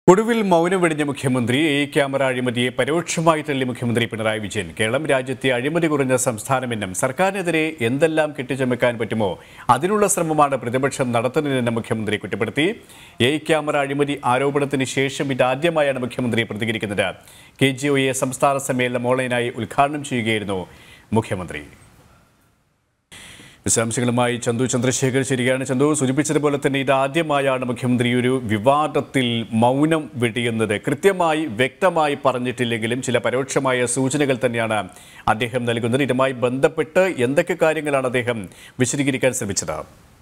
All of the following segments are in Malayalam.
ഒടുവിൽ മൗനം വെടിഞ്ഞ മുഖ്യമന്ത്രി എ ക്യാമറ അഴിമതിയെ പരോക്ഷമായി തള്ളി മുഖ്യമന്ത്രി പിണറായി വിജയൻ കേരളം രാജ്യത്തെ അഴിമതി കുറഞ്ഞ സംസ്ഥാനമെന്നും സർക്കാരിനെതിരെ എന്തെല്ലാം കെട്ടിച്ചമയ്ക്കാൻ പറ്റുമോ അതിനുള്ള ശ്രമമാണ് പ്രതിപക്ഷം നടത്തുന്നതെന്ന് മുഖ്യമന്ത്രി കുറ്റപ്പെടുത്തി എ ക്യാമറ അഴിമതി ആരോപണത്തിന് ശേഷം ഇതാദ്യമായാണ് മുഖ്യമന്ത്രി പ്രതികരിക്കുന്നത് കെ ജി ഒ എ സംസ്ഥാന സമ്മേളനം ഓൺലൈനായി ഉദ്ഘാടനം ചെയ്യുകയായിരുന്നു മുഖ്യമന്ത്രി വിശദാംശങ്ങളുമായി ചന്തു ചന്ദ്രശേഖർ ശരിയാണ് ചന്തു സൂചിപ്പിച്ചതുപോലെ തന്നെ ഇതാദ്യമായാണ് മുഖ്യമന്ത്രി ഒരു വിവാദത്തിൽ മൗനം വെടിയുന്നത് കൃത്യമായി വ്യക്തമായി പറഞ്ഞിട്ടില്ലെങ്കിലും ചില പരോക്ഷമായ സൂചനകൾ തന്നെയാണ് അദ്ദേഹം നൽകുന്നത് ഇതുമായി ബന്ധപ്പെട്ട് എന്തൊക്കെ കാര്യങ്ങളാണ് അദ്ദേഹം വിശദീകരിക്കാൻ ശ്രമിച്ചത്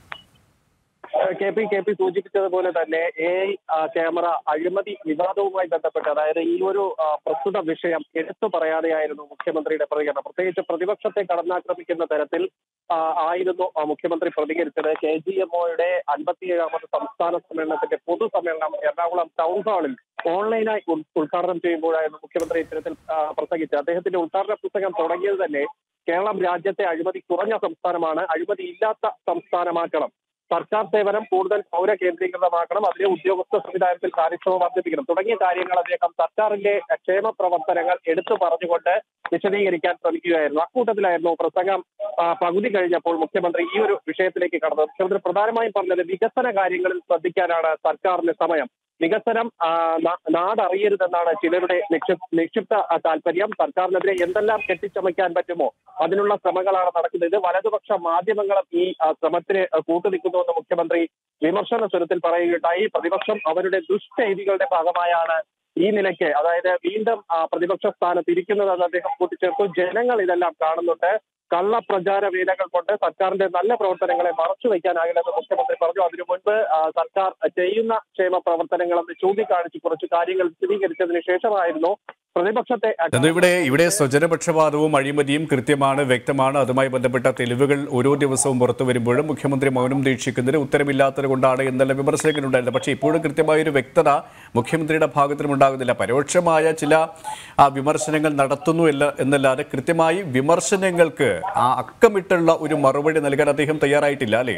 കെ പി കെ പി സൂചിപ്പിച്ചതുപോലെ തന്നെ എ ഐ ക്യാമറ അഴിമതി വിവാദവുമായി ബന്ധപ്പെട്ട് അതായത് ഈ ഒരു ആ, പ്രസ്തുത വിഷയം എടുത്തു പറയാതെയായിരുന്നു മുഖ്യമന്ത്രിയുടെ പ്രതികരണം പ്രത്യേകിച്ച് പ്രതിപക്ഷത്തെ കടന്നാക്രമിക്കുന്ന തരത്തിൽ ആ, ആയിരുന്നു ആ, മുഖ്യമന്ത്രി പ്രതികരിച്ചത് കെ ജി എം ഒയുടെ അൻപത്തിയേഴാമത് സംസ്ഥാന സമ്മേളനത്തിന്റെ പൊതുസമ്മേളനം എറണാകുളം ടൗൺ ഹാളിൽ ഓൺലൈനായി ഉദ്- ഉദ്ഘാടനം ചെയ്യുമ്പോഴായിരുന്നു മുഖ്യമന്ത്രി ഇത്തരത്തിൽ ആ, പ്രസംഗിച്ചത് അദ്ദേഹത്തിന്റെ ഉദ്ഘാടന പുസ്തകം തുടങ്ങിയത് തന്നെ കേരളം രാജ്യത്തെ അഴിമതി കുറഞ്ഞ സംസ്ഥാനമാണ് അഴിമതി ഇല്ലാത്ത സംസ്ഥാനമാക്കണം സർക്കാർ സേവനം കൂടുതൽ പൗര കേന്ദ്രീകൃതമാക്കണം അതിലെ ഉദ്യോഗസ്ഥ സംവിധാനത്തിൽ കാര്യക്ഷമത വർദ്ധിപ്പിക്കണം തുടങ്ങിയ കാര്യങ്ങൾ അദ്ദേഹം സർക്കാരിന്റെ ക്ഷേമ പ്രവർത്തനങ്ങൾ എടുത്തു പറഞ്ഞുകൊണ്ട് വിശദീകരിക്കാൻ ശ്രമിക്കുകയായിരുന്നു അക്കൂട്ടത്തിലായിരുന്നു പ്രസംഗം ആ, പകുതി കഴിഞ്ഞപ്പോൾ മുഖ്യമന്ത്രി ഈ ഒരു വിഷയത്തിലേക്ക് കടന്നത് മുഖ്യമന്ത്രി പ്രധാനമായും പറഞ്ഞത് വികസന കാര്യങ്ങളിൽ ശ്രദ്ധിക്കാനാണ് സർക്കാരിന് സമയം വികസനം ആ, നാ- നാടറിയരുതെന്നാണ് ചിലരുടെ നിക്ഷി- നിക്ഷിപ്ത ആ, താല്പര്യം സർക്കാരിനെതിരെ എന്തെല്ലാം കെട്ടിച്ചമയ്ക്കാൻ പറ്റുമോ അതിനുള്ള ശ്രമങ്ങളാണ് നടക്കുന്നത് ഇത് വലതുപക്ഷ മാധ്യമങ്ങളും ഈ ആ, ശ്രമത്തിന് ആ, കൂട്ടുനിൽക്കുന്നുവെന്ന് മുഖ്യമന്ത്രി വിമർശന സ്വരത്തിൽ പറയുകയുണ്ടായി പ്രതിപക്ഷം അവരുടെ ദുഷ്ചെയ്തികളുടെ ഭാഗമായാണ് ഈ നിലയ്ക്ക് അതായത് വീണ്ടും ആ, പ്രതിപക്ഷ സ്ഥാനത്ത് ഇരിക്കുന്നതെന്ന് അദ്ദേഹം കൂട്ടിച്ചേർത്തു ജനങ്ങൾ ഇതെല്ലാം കാണുന്നുണ്ട് കള്ള പ്രചാര വേലകൾ കൊണ്ട് സർക്കാരിന്റെ നല്ല പ്രവർത്തനങ്ങളെ മറച്ചു വയ്ക്കാനാകില്ലെന്ന് മുഖ്യമന്ത്രി പറഞ്ഞു അതിനു മുൻപ് ആ, സർക്കാർ ചെയ്യുന്ന ക്ഷേമ പ്രവർത്തനങ്ങളെന്ന് ചൂണ്ടിക്കാണിച്ച് കുറച്ച് കാര്യങ്ങൾ വിശദീകരിച്ചതിന് ശേഷമായിരുന്നു പ്രതിപക്ഷത്തെ ചന്തു ഇവിടെ ഇവിടെ സ്വജനപക്ഷപാതവും അഴിമതിയും കൃത്യമാണ് വ്യക്തമാണ് അതുമായി ബന്ധപ്പെട്ട തെളിവുകൾ ഓരോ ദിവസവും പുറത്തു വരുമ്പോഴും മുഖ്യമന്ത്രി മൗനം ദീക്ഷിക്കുന്നതിന് ഉത്തരമില്ലാത്തത് കൊണ്ടാണ് എന്നുള്ള വിമർശനങ്ങൾ ഉണ്ടായിരുന്നത് പക്ഷേ ഇപ്പോഴും കൃത്യമായ ഒരു വ്യക്തത മുഖ്യമന്ത്രിയുടെ ഭാഗത്തിനും ഉണ്ടാകുന്നില്ല പരോക്ഷമായ ചില ആ, വിമർശനങ്ങൾ നടത്തുന്നു അല്ല എന്നല്ലാതെ കൃത്യമായി വിമർശനങ്ങൾക്ക് ആ അക്കമിട്ടുള്ള ഒരു മറുപടി നൽകാൻ അദ്ദേഹം തയ്യാറായിട്ടില്ല അല്ലേ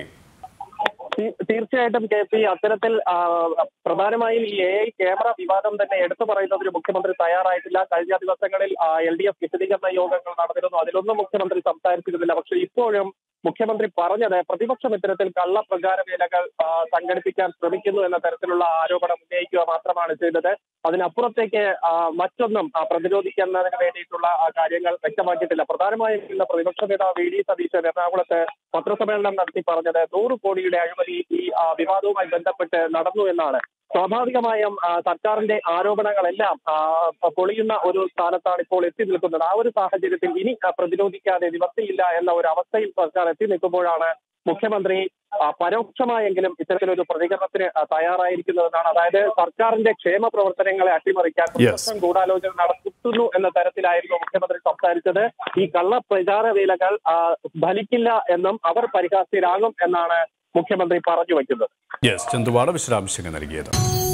തീ- തീർച്ചയായിട്ടും കെ പി അത്തരത്തിൽ ആ, പ്രധാനമായും ഈ എ ഐ ക്യാമറ വിവാദം തന്നെ എടുത്തു പറയുന്നതിന് മുഖ്യമന്ത്രി തയ്യാറായിട്ടില്ല കഴിഞ്ഞ ദിവസങ്ങളിൽ എൽ ഡി എഫ് വിശദീകരണ യോഗങ്ങൾ നടന്നിരുന്നു അതിലൊന്നും മുഖ്യമന്ത്രി സംസാരിച്ചിരുന്നില്ല പക്ഷേ ഇപ്പോഴും മുഖ്യമന്ത്രി പറഞ്ഞത് പ്രതിപക്ഷം ഇത്തരത്തിൽ കള്ള പ്രചാരവേലകൾ ആ, സംഘടിപ്പിക്കാൻ ശ്രമിക്കുന്നു എന്ന തരത്തിലുള്ള ആരോപണം ഉന്നയിക്കുക മാത്രമാണ് ചെയ്തത് അതിനപ്പുറത്തേക്ക് ആ, മറ്റൊന്നും ആ, പ്രതിരോധിക്കുന്നതിന് വേണ്ടിയിട്ടുള്ള ആ, കാര്യങ്ങൾ വ്യക്തമാക്കിയിട്ടില്ല പ്രധാനമായും ഇന്ന് പ്രതിപക്ഷ നേതാവ് വി ഡി സതീശൻ എറണാകുളത്ത് പത്രസമ്മേളനം നടത്തി പറഞ്ഞത് നൂറ് കോടിയുടെ അഴിമതി ഈ ആ, വിവാദവുമായി ബന്ധപ്പെട്ട് നടന്നു എന്നാണ് സ്വാഭാവികമായും ആ, സർക്കാരിന്റെ ആരോപണങ്ങളെല്ലാം ആ, പൊളിയുന്ന ഒരു സ്ഥാനത്താണ് ഇപ്പോൾ എത്തി നിൽക്കുന്നത് ആ ഒരു സാഹചര്യത്തിൽ ഇനി ആ, പ്രതിരോധിക്കാതെ നിവർത്തിയില്ല എന്ന ഒരു അവസ്ഥയിൽ സർക്കാർ എത്തി നിൽക്കുമ്പോഴാണ് മുഖ്യമന്ത്രി ആ, പരോക്ഷമായെങ്കിലും ഇത്തരത്തിലൊരു പ്രതികരണത്തിന് ആ, തയ്യാറായിരിക്കുന്നതെന്നാണ് അതായത് സർക്കാരിന്റെ ക്ഷേമ പ്രവർത്തനങ്ങളെ അട്ടിമറിക്കാൻ പ്രതിപക്ഷം ഗൂഢാലോചന നടത്തുന്നു എന്ന തരത്തിലായിരുന്നു മുഖ്യമന്ത്രി സംസാരിച്ചത് ഈ കള്ള പ്രചാര വേലകൾ ആ, ഫലിക്കില്ല എന്നും അവർ പരിഹാസ്യരാകും എന്നാണ് മുഖ്യമന്ത്രി പറഞ്ഞു വയ്ക്കുന്നത് യെസ് ചന്തുവാണ് വിശദാംശങ്ങൾ നൽകിയത്